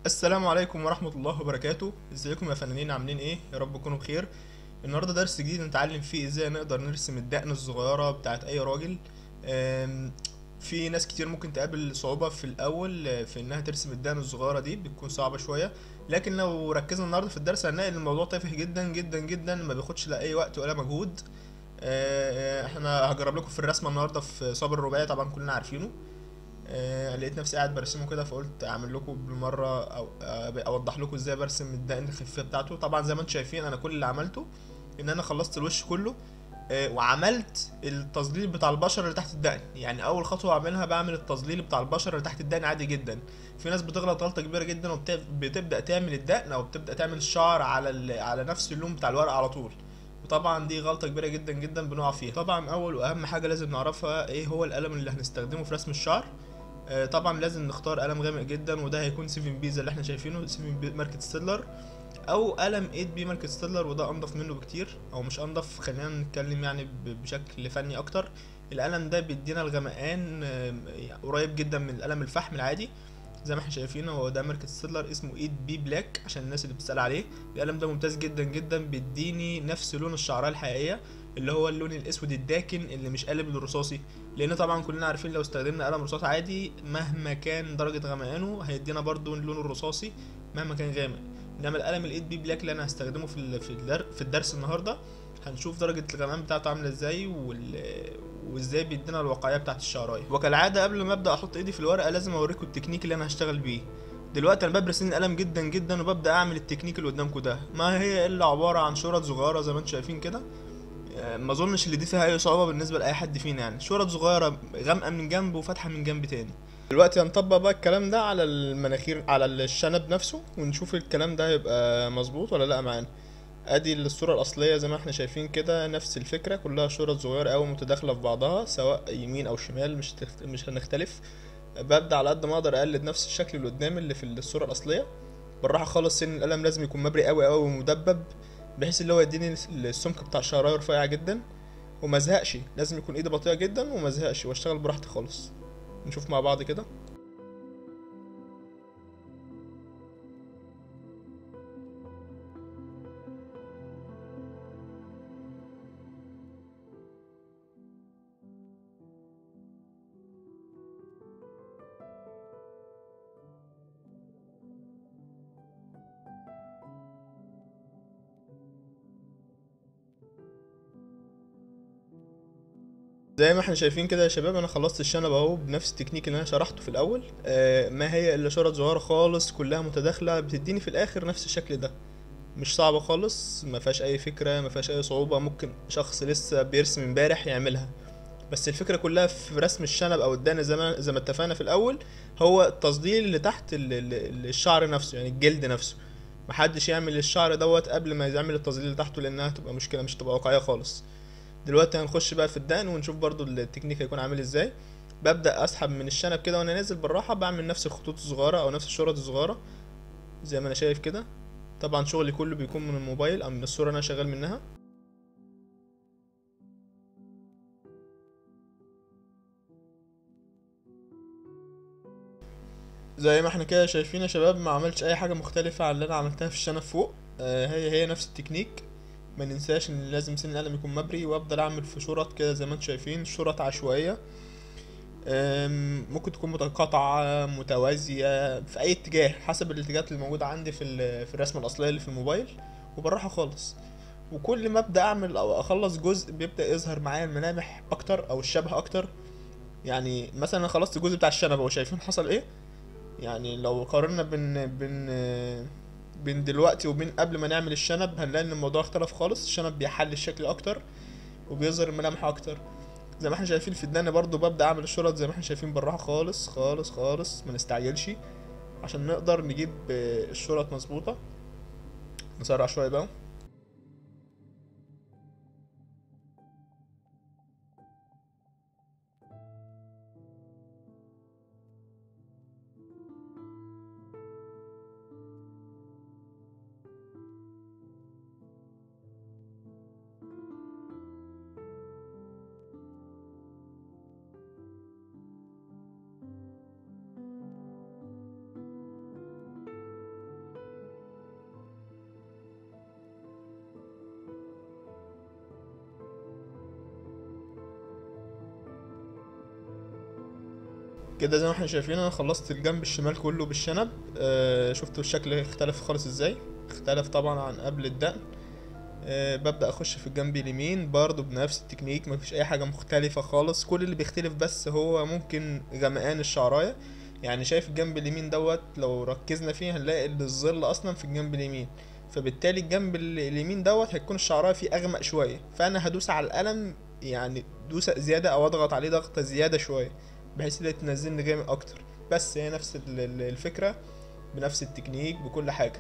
السلام عليكم ورحمة الله وبركاته ازيكم يا فنانين عاملين ايه يا رب تكونوا بخير النهاردة درس جديد نتعلم فيه ازاي نقدر نرسم الدقن الصغيرة بتاعت اي راجل أم، في ناس كتير ممكن تقابل صعوبة في الاول آه، في انها ترسم الدقن الصغيرة دي بتكون صعبة شوية لكن لو ركزنا النهاردة في الدرس هنلاقي ان الموضوع تافه جدا جدا جدا ما بياخدش لا اي وقت ولا مجهود آه، احنا هجرب لكم في الرسمة النهاردة في صابر الرباعي طبعا كلنا عارفينه آه، لقيت نفسي قاعد برسمه كده فقلت اعمل لكم بالمره او آه، اوضح لكم ازاي برسم الدقن الخفيه بتاعته طبعا زي ما انتم شايفين انا كل اللي عملته ان انا خلصت الوش كله آه، وعملت التظليل بتاع البشره اللي تحت الدقن يعني اول خطوه اعملها بعمل التظليل بتاع البشره اللي تحت الدقن عادي جدا في ناس بتغلط غلطه كبيره جدا وبتبدا تعمل الدقن او بتبدا تعمل الشعر على ال- على نفس اللون بتاع الورق على طول وطبعا دي غلطه كبيره جدا جدا بنقع فيها طبعا اول واهم حاجه لازم نعرفها ايه هو القلم اللي هنستخدمه في رسم الشعر آه، طبعا لازم نختار قلم غامق جدا وده هيكون 7 بي زي اللي احنا شايفينه 7 بي ماركة ستيلر او قلم 8 بي ماركة ستيلر وده انضف منه بكتير او مش انضف خلينا نتكلم يعني ب- بشكل فني اكتر القلم ده بيدينا الغمقان آه، يعني قريب جدا من القلم الفحم العادي زي ما احنا شايفين هو ده ماركة ستيلر اسمه 8 بي بلاك عشان الناس اللي بتسأل عليه القلم ده ممتاز جدا جدا بيديني نفس لون الشعرايه الحقيقيه اللي هو اللون الاسود الداكن اللي مش قالب للرصاصي لان طبعا كلنا عارفين لو استخدمنا قلم رصاص عادي مهما كان درجه غمقانه هيدينا برضو اللون الرصاصي مهما كان غامق انما القلم الايد بي بلاك اللي انا هستخدمه في ال- في الدر في الدرس النهارده هنشوف درجه الغمقان بتاعته عامله ازاي وال... وازاي بيدينا الواقعيه بتاعت الشعرايه وكالعاده قبل ما ابدا احط ايدي في الورقه لازم اوريكم التكنيك اللي انا هشتغل بيه دلوقتي انا ببرس القلم جدا جدا وببدا اعمل التكنيك اللي قدامكم ده ما هي الا عباره عن شرط صغيره زي ما انتم شايفين كده ما اظنش اللي دي فيها اي صعوبه بالنسبه لاي حد فينا يعني شرط صغيره غامقه من جنب وفاتحه من جنب تاني دلوقتي هنطبق بقى الكلام ده على المناخير على الشنب نفسه ونشوف الكلام ده هيبقى مظبوط ولا لا معانا ادي الصوره الاصليه زي ما احنا شايفين كده نفس الفكره كلها شرط صغيره قوي متداخله في بعضها سواء يمين او شمال مش تخت... مش هنختلف ببدا على قد ما اقدر اقلد نفس الشكل اللي قدامي اللي في الصوره الاصليه بالراحه خالص سن القلم لازم يكون مبري قوي قوي ومدبب بحيث اللي هو يديني السمك بتاع الشعرايه رفيع جدا وما ازهقش لازم يكون ايدي بطيئه جدا وما ازهقش واشتغل براحتي خالص نشوف مع بعض كده زي ما احنا شايفين كده يا شباب انا خلصت الشنب اهو بنفس التكنيك اللي انا شرحته في الاول آه ما هي الا شرط صغيره خالص كلها متداخله بتديني في الاخر نفس الشكل ده مش صعبه خالص ما فيهاش اي فكره ما فيهاش اي صعوبه ممكن شخص لسه بيرسم امبارح يعملها بس الفكره كلها في رسم الشنب او الدقن زي ما زي ما اتفقنا في الاول هو التصديل اللي تحت ال- ال- الشعر نفسه يعني الجلد نفسه محدش يعمل الشعر دوت قبل ما يعمل التصديل اللي تحته لانها هتبقى مشكله مش هتبقى واقعيه خالص دلوقتي هنخش بقى في الدقن ونشوف برضو التكنيك هيكون عامل ازاي ببدأ اسحب من الشنب كده وانا نازل بالراحة بعمل نفس الخطوط الصغيرة او نفس الشرط الصغيرة زي ما انا شايف كده طبعا شغلي كله بيكون من الموبايل او من الصورة اللي انا شغال منها زي ما احنا كده شايفين يا شباب ما عملتش اي حاجة مختلفة عن اللي انا عملتها في الشنب فوق آه هي هي نفس التكنيك ما ننساش ان لازم سن القلم يكون مبري وافضل اعمل في شرط كده زي ما انتم شايفين شرط عشوائيه أم، ممكن تكون متقاطعه متوازيه في اي اتجاه حسب الاتجاهات اللي موجوده عندي في ال- في الرسمه الاصليه اللي في الموبايل وبالراحه خالص وكل ما ابدا اعمل او اخلص جزء بيبدا يظهر معايا الملامح اكتر او الشبه اكتر يعني مثلا انا خلصت الجزء بتاع الشنب اهو شايفين حصل ايه يعني لو قارنا بين بين بين دلوقتي وبين قبل ما نعمل الشنب هنلاقي ان الموضوع اختلف خالص الشنب بيحل الشكل اكتر وبيظهر الملامح اكتر زي ما احنا شايفين في الدقن برضو ببدأ اعمل الشرط زي ما احنا شايفين بالراحة خالص خالص خالص ما نستعجلش عشان نقدر نجيب آه، الشرط مظبوطة نسرع شوية بقى كده زي ما احنا شايفين انا خلصت الجنب الشمال كله بالشنب آه شفتوا الشكل اختلف خالص ازاي اختلف طبعا عن قبل الدقن آه ببدأ اخش في الجنب اليمين برضو بنفس التكنيك مفيش اي حاجة مختلفة خالص كل اللي بيختلف بس هو ممكن غمقان الشعراية يعني شايف الجنب اليمين دوت لو ركزنا فيه هنلاقي ان الظل اصلا في الجنب اليمين فبالتالي الجنب ال- اليمين دوت هيكون الشعراية فيه اغمق شوية فانا هدوس على القلم يعني دوسة زيادة او اضغط عليه ضغطة زيادة شوية بحيث انها تنزلني غامق اكتر بس هي نفس ال- ال- الفكرة بنفس التكنيك بكل حاجة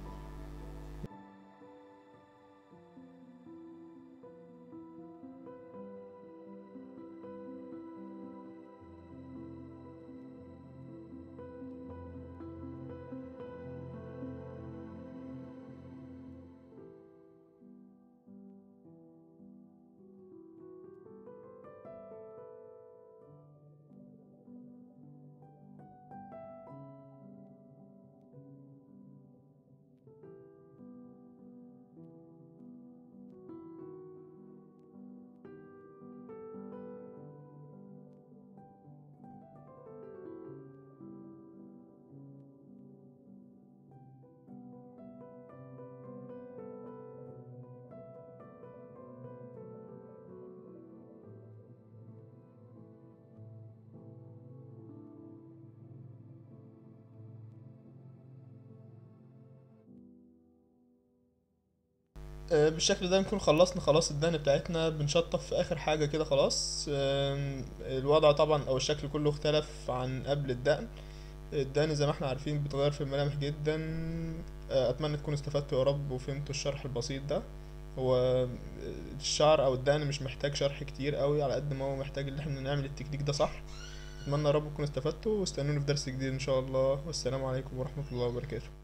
آه، بالشكل ده نكون خلصنا خلاص الدهن بتاعتنا بنشطف في اخر حاجة كده خلاص آم، الوضع طبعا او الشكل كله اختلف عن قبل الدقن الدهن زي ما احنا عارفين بيتغير في الملامح جدا آه، اتمنى تكونوا استفدتوا يا رب وفهمتوا الشرح البسيط ده هو الشعر او الدهن مش محتاج شرح كتير قوي على قد ما هو محتاج ان احنا نعمل التكنيك ده صح اتمنى يا رب تكونوا استفدتوا واستنوني في درس جديد ان شاء الله والسلام عليكم ورحمة الله وبركاته